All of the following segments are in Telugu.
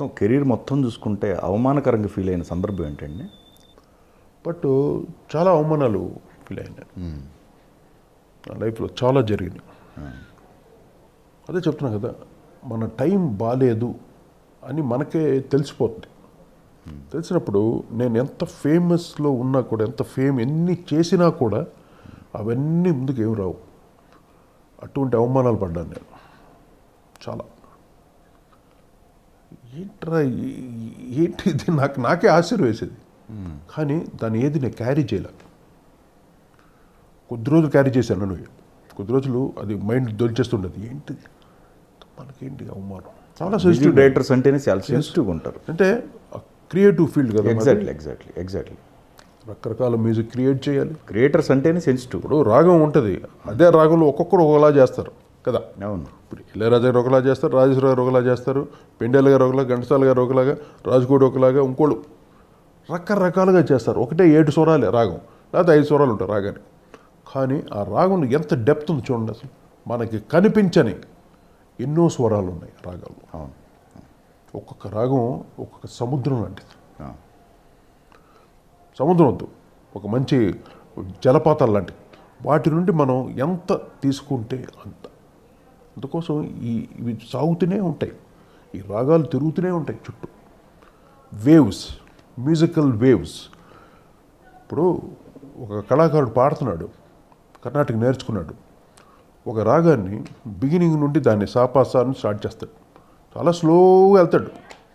కెరీర్ మొత్తం చూసుకుంటే అవమానకరంగా ఫీల్ అయిన సందర్భం ఏంటండి బట్ చాలా అవమానాలు ఫీల్ అయినాయి నా లైఫ్లో చాలా జరిగినాయి అదే చెప్తున్నా కదా మన టైం బాగాలేదు అని మనకే తెలిసిపోతుంది తెలిసినప్పుడు నేను ఎంత ఫేమస్లో ఉన్నా కూడా ఎంత ఫేమ్ ఎన్ని చేసినా కూడా అవన్నీ ముందుకు ఏం రావు అటువంటి అవమానాలు పడ్డాను నేను చాలా ఏంట్రా ఈ- ఏంటి ఇది నాకు నాకే ఆశ్చర్యం వేసేది కానీ దాన్ని ఏది నేను క్యారీ చేయలే కొద్ది రోజులు క్యారీ చేశాను నువ్వు కొద్ది రోజులు అది మైండ్ దొలిచేస్తుండదు ఏంటిది మనకేంటి అవమానం చాలా మ్యూజిక్ సెన్సిటివ్ డైరెక్టర్స్ అంటేనే చాలా సెన్సిటివ్గా ఉంటారు అంటే క్రియేటివ్ ఫీల్డ్ కదా మాది. ఎగ్జాక్ట్లీ ఎగ్జాక్ట్లీ ఎగ్జాక్ట్లీ రకరకాల మ్యూజిక్ క్రియేట్ చేయాలి క్రియేటర్స్ అంటేనే సెన్సిటివ్ ఇప్పుడు రాగం ఉంటుంది అదే రాగంలో ఒక్కొక్కరు ఒకలా చేస్తారు కదా అవును ఇప్పుడు ఇళయరాజా గారు ఒకలా చేస్తారు రాజేశ్వర గారు ఒకలా చేస్తారు పెండేల గారు ఒకలా ఘంటసాల గారు ఒకలాగా రాజకోటి ఒకలాగా ఇంకోళ్ళు రకరకాలుగా చేస్తారు ఒకటే ఏడు స్వరాలే రాగం లేకపోతే ఐదు స్వరాలు ఉంటాయి రాగానికి కానీ ఆ రాగంలో ఎంత డెప్త్ ఉంది చూడండి అసలు మనకి కనిపించని ఎన్నో స్వరాలు ఉన్నాయి రాగాల్లో అవును ఒక్కొక్క రాగం ఒక్కొక్క సముద్రం లాంటిది ఆ. సముద్రం వద్దు ఒక మంచి జలపాతాలు లాంటివి వాటి నుండి మనం ఎంత తీసుకుంటే అంత అందుకోసం ఈ ఇవి సాగుతూనే ఉంటాయి ఈ రాగాలు తిరుగుతూనే ఉంటాయి చుట్టూ వేవ్స్ మ్యూజికల్ వేవ్స్ ఇప్పుడు ఒక కళాకారుడు పాడుతున్నాడు కర్ణాటక నేర్చుకున్నాడు ఒక రాగాన్ని బిగినింగ్ నుండి దాన్ని సాపాసాన్ని స్టార్ట్ చేస్తాడు చాలా స్లోగా వెళ్తాడు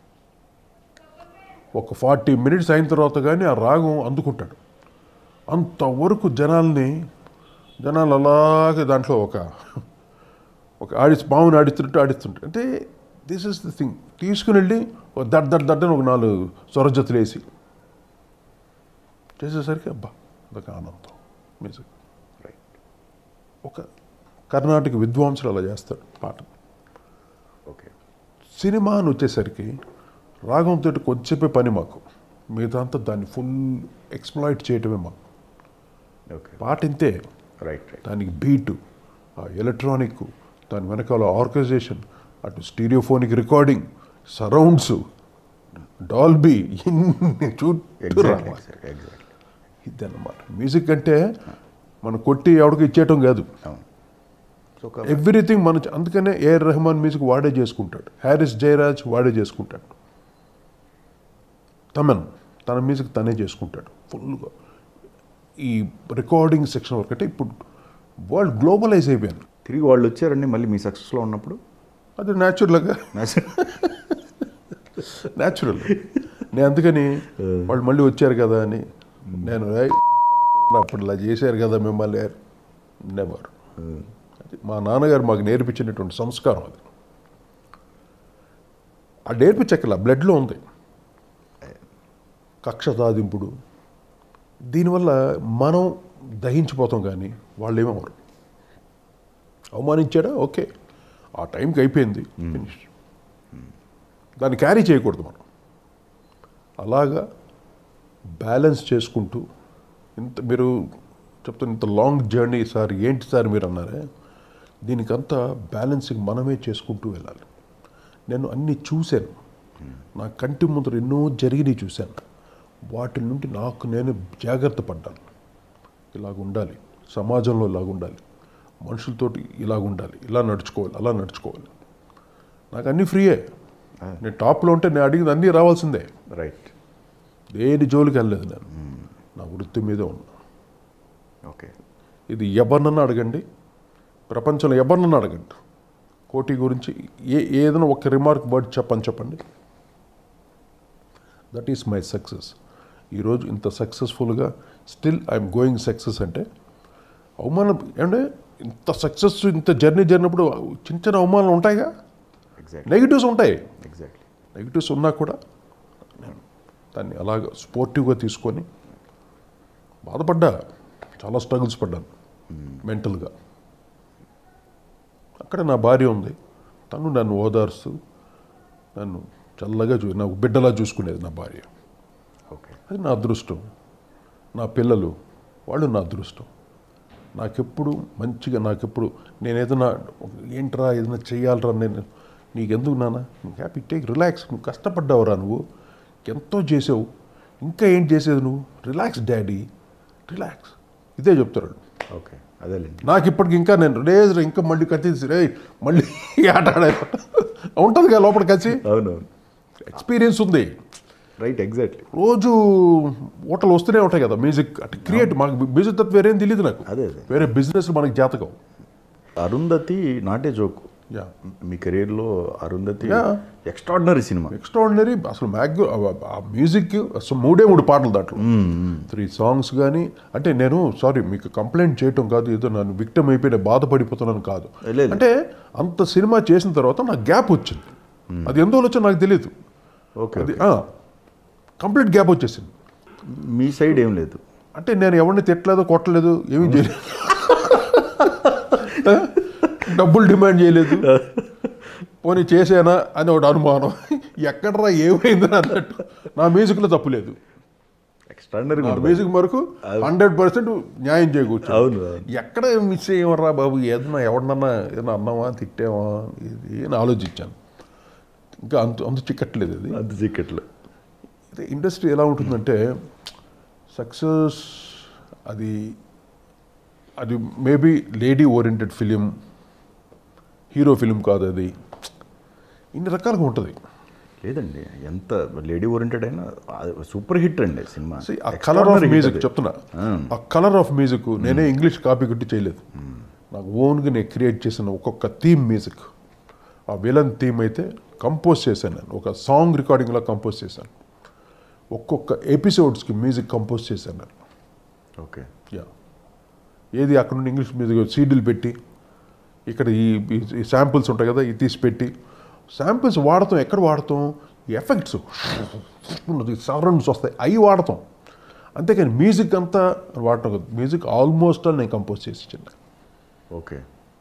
ఒక ఫార్టీ మినిట్స్ అయిన తర్వాత కానీ ఆ రాగం అందుకుంటాడు అంతవరకు జనాల్ని జనాలు అలాగే దాంట్లో ఒక ఒక ఆడి పాముని ఆడిస్తుంటే ఆడిస్తుంటాడు అంటే దిస్ ఇస్ ది థింగ్ తీసుకుని వెళ్ళి ఒక దడ్ దడ్ దడ్ అని ఒక నాలుగు స్వరజతులు వేసి చేసేసరికి అబ్బా అదొక ఆనందం మ్యూజిక్ రైట్ ఒక కర్ణాటక విద్వాంసులు అలా చేస్తాడు పాట ఓకే సినిమా అని వచ్చేసరికి రాగంతో కొద్దిసేపే పని మాకు మిగతా అంతా దాన్ని ఫుల్ ఎక్స్ప్లాయిట్ చేయటమే మాకు ఓకే పాట ఇంతే రైట్ రైట్ దానికి బీటు ఆ ఎలక్ట్రానిక్ దాని వెనకాల ఆర్గనైజేషన్ అటు స్టీరియోఫోనిక్ రికార్డింగ్ సరౌండ్స్ డాల్బీ ఇన్ని చుట్టూ ఎగ్జాక్ట్లీ రావాలి ఎగ్జాక్ట్లీ ఇదన్నమాట మ్యూజిక్ అంటే మనం కొట్టి ఎవడికి ఇచ్చేయటం కాదు అవును సో ఒక ఎవ్రీథింగ్ మన అందుకనే ఏఆర్ రెహమాన్ మ్యూజిక్ వాడే చేసుకుంటాడు హ్యారిస్ జయరాజ్ వాడే చేసుకుంటాడు తమన్ తన మ్యూజిక్ తనే చేసుకుంటాడు ఫుల్గా ఈ రికార్డింగ్ సెక్షన్ వరకు అంటే ఇప్పుడు వరల్డ్ గ్లోబలైజ్ అయిపోయాను తిరిగి వాళ్ళు వచ్చారండి మళ్ళీ మీ సక్సెస్లో ఉన్నప్పుడు అది న్యాచురల్గా న్యాచురల్ నేను అందుకని వాళ్ళు మళ్ళీ వచ్చారు కదా అని నేను "ఏయ్, అప్పుడు ఇలా చేశారు కదా మిమ్మల్ని నెవర్ అది మా నాన్నగారు మాకు నేర్పించినటువంటి సంస్కారం అది ఆ నేర్పించక్కల బ్లడ్లో ఉంది కక్ష సాధింపుడు దీనివల్ల మనం దహించిపోతాం కానీ వాళ్ళు ఏమవరు అవమానించాడా ఓకే ఆ టైంకి అయిపోయింది ఫినిష్ దాన్ని క్యారీ చేయకూడదు మనం అలాగా బ్యాలెన్స్ చేసుకుంటూ ఇంత మీరు చెప్తున్న ఇంత లాంగ్ జర్నీ సార్ ఏంటి సార్ మీరు అన్నారే దీనికంతా బ్యాలెన్సింగ్ మనమే చేసుకుంటూ వెళ్ళాలి నేను అన్నీ చూశాను నా కంటి ముందర ఎన్నో జరిగినవి చూశాను వాటి నుండి నాకు నేను జాగ్రత్త పడ్డాను ఇలాగ ఉండాలి సమాజంలో ఇలాగ ఉండాలి మనుషులతోటి ఇలాగ ఉండాలి ఇలా నడుచుకోవాలి అలా నడుచుకోవాలి నాకు అన్నీ ఫ్రీయే నేను టాప్లో ఉంటే నేను అడిగింది అన్నీ రావాల్సిందే రైట్ దేని జోలికి వెళ్ళలేదు నేను నా వృత్తి మీదే ఉన్నా ఓకే ఇది ఎవరినన్నా అడగండి ప్రపంచంలో ఎవరినన్నా అడగండి కోటి గురించి ఏ ఏదైనా ఒక రిమార్క్ వర్డ్ చెప్పని చెప్పండి దట్ ఈస్ మై సక్సెస్ ఈరోజు ఇంత సక్సెస్ఫుల్గా స్టిల్ ఐఎమ్ గోయింగ్ సక్సెస్ అంటే అవమానం అంటే ఇంత సక్సెస్ ఇంత జర్నీ జరిగినప్పుడు చిన్న చిన్న అవమానాలు ఉంటాయిగా ఎగ్జాక్ట్లీ నెగిటివ్స్ ఉంటాయి ఎగ్జాక్ట్లీ నెగిటివ్స్ ఉన్నా కూడా నేను దాన్ని అలాగ స్పోర్టివ్గా తీసుకొని బాధపడ్డా చాలా స్ట్రగుల్స్ పడ్డాను మెంటల్గా అక్కడ నా భార్య ఉంది తను నన్ను ఓదార్స్తూ నన్ను చల్లగా చూ నాకు బిడ్డలా చూసుకునేది నా భార్య ఓకే అది నా అదృష్టం నా పిల్లలు వాళ్ళు నా అదృష్టం నాకెప్పుడు మంచిగా నాకెప్పుడు నేను ఏదైనా ఏంట్రా ఏదైనా చెయ్యాలరా నేను నీకెందుకు నాన్న నువ్వు హ్యాపీ టేక్ రిలాక్స్ నువ్వు కష్టపడ్డావురా నువ్వు ఎంతో చేసావు ఇంకా ఏం చేసేది నువ్వు రిలాక్స్ డాడీ రిలాక్స్ ఇదే చెప్తారు వాళ్ళు. ఓకే అదేలేండి నాకు ఇప్పటికి ఇంకా నేను లేదు ఇంకా మళ్ళీ కత్తి రే మళ్ళీ ఈ ఆట ఆడే ఉంటుంది కదా లోపల కచ్చి అవునవును ఎక్స్పీరియన్స్ ఉంది రైట్ ఎగ్జాక్ట్లీ రోజు ఓటలు వస్తూనే ఉంటాయి కదా మ్యూజిక్ అంటే క్రియేట్ మాకు మ్యూజిక్ తప్ప వేరేం తెలియదు నాకు అదే అదే వేరే బిజినెస్ మనకి జాతకం అరుంధతి నాటే జోక్ యా మీ కెరీర్లో అరుంధతి Yeah. ఎక్స్ట్రాడినరీ సినిమా ఎక్స్ట్రాడినరీ అసలు మ్యాగ్ ఆ మ్యూజిక్ అసలు మూడే మూడు పాటలు దాంట్లో త్రీ సాంగ్స్ కానీ అంటే నేను సారీ మీకు కంప్లైంట్ చేయటం కాదు ఏదో నన్ను విక్టమ్ అయిపోయిన బాధపడిపోతున్నాను కాదు లేదు. అంటే అంత సినిమా చేసిన తర్వాత నాకు గ్యాప్ వచ్చింది అది ఎందువల్ల వచ్చో నాకు తెలియదు ఓకే అది కంప్లీట్ గ్యాప్ వచ్చేసింది మీ సైడ్ ఏం లేదు అంటే నేను ఎవరిని తిట్టలేదు కొట్టలేదు ఏమీ చేయలేదు డబ్బులు డిమాండ్ చేయలేదు పోనీ చేసానా అని ఒకటి అనుమానం ఎక్కడరా ఏమైందని అన్నట్టు నా మ్యూజిక్లో తప్పు లేదు ఎక్స్ట్రాడినరీ నా మ్యూజిక్ వరకు హండ్రెడ్ పర్సెంట్ న్యాయం చేయకూడదు అవును, అవును. ఎక్కడ మిస్ అయ్యమరా బాబు ఏదన్నా ఎవరినన్నా ఏదన్నా అన్నామా తిట్టామా ఇది అని ఆలోచించాను ఇంకా అంత అంత చిక్కట్లేదు అది అంత చిక్కట్లు అయితే ఇండస్ట్రీ ఎలా ఉంటుందంటే సక్సెస్ అది అది maybe lady oriented film hero film కాదు అది ఇన్ని రకాలుగా ఉంటుంది లేదండి ఎంత లేడీ ఓరియంటెడ్ అయినా సూపర్ హిట్ అండి సినిమా See, ఆ colour of Extraordinary hit music అది. చెప్తున్నా ఆ. ఆ కలర్ ఆఫ్ మ్యూజిక్ నేనే ఇంగ్లీష్ కాపీ కొట్టి చేయలేదు నాకు ఓన్గా నేను క్రియేట్ చేసిన ఒక్కొక్క థీమ్ మ్యూజిక్ ఆ విలన్ థీమ్ అయితే కంపోజ్ చేశాను నేను ఒక సాంగ్ రికార్డింగ్లో కంపోజ్ చేశాను ఒక్కొక్క ఎపిసోడ్స్కి మ్యూజిక్ కంపోజ్ చేశాను నేను ఓకే యా ఏది అక్కడ నుండి ఇంగ్లీష్ మ్యూజిక్ సీడీలు పెట్టి ఇక్కడ ఈ ఈ శాంపిల్స్ ఉంటాయి కదా ఇది తీసి పెట్టి శాంపిల్స్ వాడతాం ఎక్కడ వాడతాం ఎఫెక్ట్స్ ఉన్నది సౌండ్స్ వస్తాయి అవి వాడతాం అంతేకాని మ్యూజిక్ అంతా వాడటం కాదు మ్యూజిక్ ఆల్మోస్ట్ ఆల్ నేను కంపోజ్ చేసి ఇచ్చాను ఓకే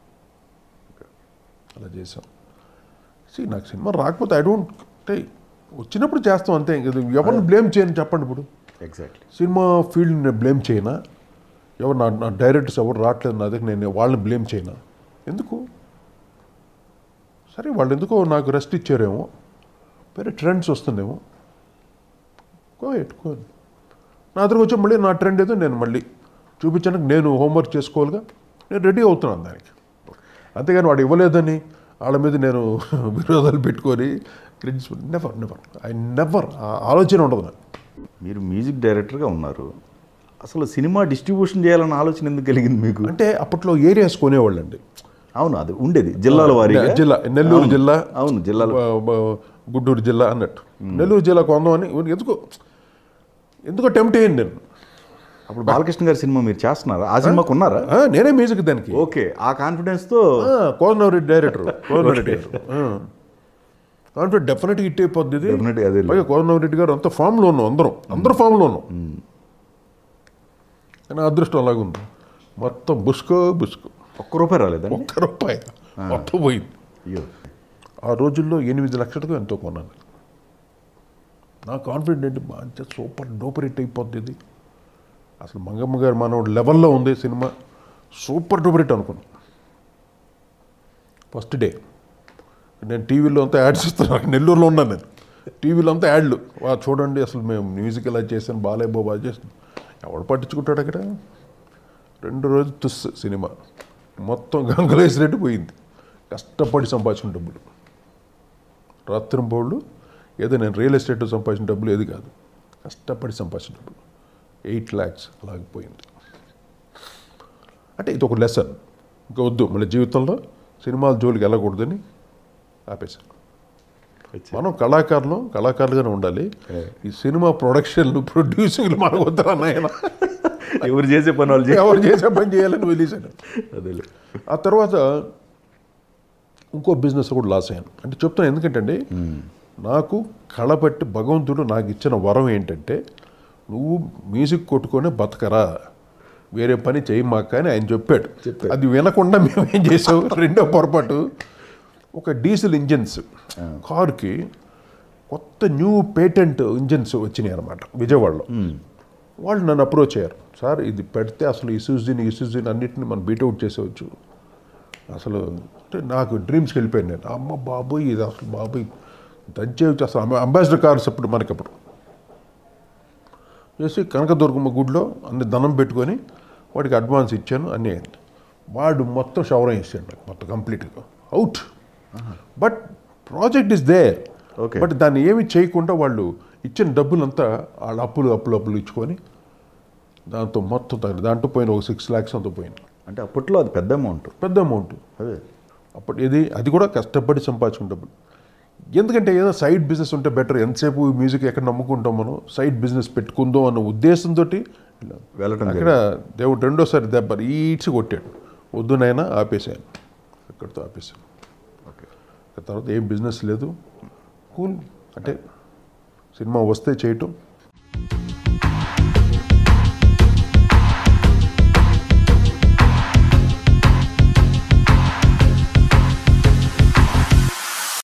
అలా చేసాం See, నాకు సినిమా రాకపోతే ఐ డోంట్ అంటే వచ్చినప్పుడు చేస్తాం అంతే ఇంక ఎవరిని బ్లేమ్ చేయను చెప్పండి ఇప్పుడు ఎగ్జాక్ట్లీ సినిమా ఫీల్డ్ నేను బ్లేమ్ చేయనా ఎవరు నా నా డైరెక్టర్స్ ఎవరు రావట్లేదు నా దగ్గర నేను వాళ్ళని బ్లేమ్ చేయనా ఎందుకు సరే వాళ్ళు ఎందుకో నాకు రెస్ట్ ఇచ్చారేమో వేరే ట్రెండ్స్ వస్తుందేమో కో ఎట్టుకో నా దగ్గరకు వచ్చి మళ్ళీ నా ట్రెండ్ ఏదో నేను మళ్ళీ చూపించడానికి నేను హోంవర్క్ చేసుకోవాలిగా నేను రెడీ అవుతున్నాను దానికి అంతేగాని వాడు ఇవ్వలేదని వాళ్ళ మీద నేను విరోధాలు పెట్టుకొని credits never never I never ఆలోచన ఉండదు నాకు మీరు మ్యూజిక్ డైరెక్టర్గా ఉన్నారు అసలు సినిమా డిస్ట్రిబ్యూషన్ చేయాలన్న ఆలోచన ఎందుకు కలిగింది మీకు అంటే అప్పట్లో ఏరియాస్ కొనేవాళ్ళండి అవును అది ఉండేది జిల్లాల వారీగా జిల్లా నెల్లూరు అవును. జిల్లా అవును జిల్లాలో బ- బ- గుంటూరు జిల్లా అన్నట్టు నెల్లూరు జిల్లా కొందామని ఎందుకో ఎందుకో టెంప్ట్ అయ్యాను నేను అప్పుడు బాలకృష్ణ గారి సినిమా మీరు చేస్తున్నారా ఆ సినిమాకు ఉన్నారా ఆ, నేనే మ్యూజిక్ దానికి ఓకే ఆ కాన్ఫిడెన్స్తో కోదనవరెడ్డి డైరెక్టర్ కోదనవరెడ్డి గారు కాన్ఫిడెంట్ డెఫినెట్గా హిట్ అయిపోద్ది ఇది Definitely అదే. పైగా కోదనవరెడ్డి గారు అంత ఫామ్లో ఉన్నాం అందరం అందరూ ఫామ్లో ఉన్నాం కానీ అదృష్టం అలాగుంది మొత్తం బుస్కో బుస్కో ఒక్క రూపాయి రాలేదండి ఒక్క రూపాయి మొత్తం పోయింది అయ్యో ఆ రోజుల్లో ఎనిమిది లక్షలతో ఎంతో కొన్నాను నా కాన్ఫిడెంట్ ఏంటి మంచి సూపర్ డూపర్ హిట్ అయిపోద్ది ఇది అసలు మంగమ్మ గారు మనోడు లెవెల్లో ఉంది సినిమా సూపర్ డూపర్ హిట్ అనుకున్నాను ఫస్ట్ డే నేను టీవీలో అంతా యాడ్స్ ఇస్తున్నాను నెల్లూరులో ఉన్నాను నేను టీవీలో అంతా యాడ్లు వా చూడండి అసలు మేము మ్యూజిక్ ఇలా చేసాను బాలయ్య బాబా చేసాను ఎవడు పట్టించుకుంటాడు అక్కడ రెండు రోజులు తుస్ సినిమా మొత్తం గంగలేసి రెడ్డి పోయింది కష్టపడి సంపాదించిన డబ్బులు రాత్రింబోళ్ళు ఏదో నేను రియల్ ఎస్టేట్ సంపాదించిన డబ్బులు ఏది కాదు కష్టపడి సంపాదించిన డబ్బులు ఎయిట్ ల్యాక్స్ అలాగే పోయింది అంటే ఇది ఒక లెసన్ ఇంకా వద్దు మన జీవితంలో సినిమాల జోలికి వెళ్ళకూడదని ఆపేశాను మనం కళాకారులు కళాకారులుగానే ఉండాలి ఈ సినిమా ప్రొడక్షన్లు ప్రొడ్యూసింగ్లు మనకు వద్దరా నాయన ఎవరు చేసే పని వాళ్ళు చేయాలి ఎవరు చేసే పని చేయాలని వదిలేశాను అదేలే ఆ తర్వాత ఇంకో బిజినెస్ కూడా లాస్ అయ్యాను అంటే చెప్తాను ఎందుకంటే అండి నాకు కళ పట్టి భగవంతుడు నాకు ఇచ్చిన వరం ఏంటంటే నువ్వు మ్యూజిక్ కొట్టుకొని బతకరా వేరే పని చేయమాక అని ఆయన చెప్పాడు చెప్పాడు. అది వినకుండా మేము ఏం చేసాం రెండో పొరపాటు ఒక డీజిల్ ఇంజిన్స్ కారుకి కొత్త న్యూ పేటెంట్ ఇంజిన్స్ వచ్చినాయి అనమాట విజయవాడలో వాళ్ళు నన్ను అప్రోచ్ అయ్యారు సార్ ఇది పెడితే అసలు ఇసూజిని ఇసూజిని అన్నిటిని మనం బీట్అవుట్ చేసేవచ్చు అసలు అంటే నాకు డ్రీమ్స్కి వెళ్ళిపోయాను నేను అమ్మ బాబోయ్ ఇది అసలు బాబోయ్ దంచే అసలు అంబాసిడర్ కార్స్ అప్పుడు మనకప్పుడు చేసి కనకదుర్గమ్మ గుడిలో అన్ని ధనం పెట్టుకొని వాడికి అడ్వాన్స్ ఇచ్చాను అన్నీ అయింది వాడు మొత్తం షవరం ఇచ్చాడు నాకు మొత్తం కంప్లీట్గా out but project is there Okay. But దాన్ని ఏమి చేయకుండా వాళ్ళు ఇచ్చిన డబ్బులంతా వాళ్ళ అప్పులు అప్పులు అప్పులు ఇచ్చుకొని దాంతో మొత్తం తగ్గ- దాంట్లో పోయిన ఒక సిక్స్ ల్యాక్స్ అంతా పోయింది అంటే అప్పట్లో అది పెద్ద అమౌంట్ పెద్ద అమౌంట్ అదే అప్పుడు ఇది అది కూడా కష్టపడి సంపాదించుకున్న డబ్బులు ఎందుకంటే ఏదో సైడ్ బిజినెస్ ఉంటే బెటర్ ఎంతసేపు మ్యూజిక్ ఎక్కడ నమ్ముకుంటాం మనం సైడ్ బిజినెస్ పెట్టుకుందాం అన్న ఉద్దేశంతో వెళ్ళటం అక్కడ దేవుడు రెండోసారి దెబ్బ ఈడ్చి కొట్టాడు వద్దు నాయనా ఆపేసాను అక్కడితో ఆపేసాను ఓకే తర్వాత ఏం బిజినెస్ లేదు కూల్ అంటే సినిమా వస్తే చేయటం